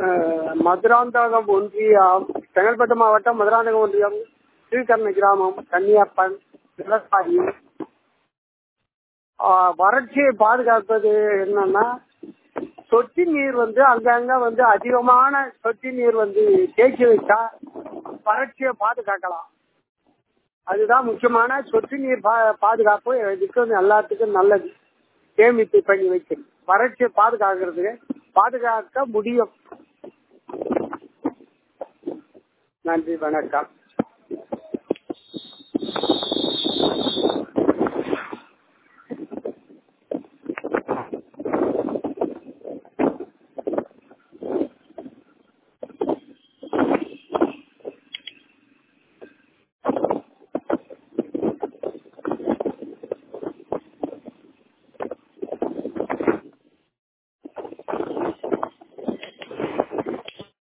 அஹ், மதுராந்தகம் ஒன்றியம் செங்கல்பட்டு மாவட்டம் மதுராந்தகம் ஒன்றியம் ஸ்ரீகர்ண கிராமம் கன்னியப்பன் விவசாயி ஆஹ், வறட்சியை பாதுகாப்பது என்னன்னா சொட்டு நீர் வந்து அங்கங்க வந்து அதிகமான சொட்டு நீர் வந்து தேக்கி வச்சா வறட்சியை பாதுகாக்கலாம் அதுதான் முக்கியமான சொட்டு நீர் பா- பாதுகாப்பு இதுக்கு வந்து எல்லாத்துக்கும் நல்லது சேமிப்பு பண்ணி வைக்கணும் வறட்சியை பாதுகாக்கிறது பாதுகாக்க முடியும் நன்றி வணக்கம்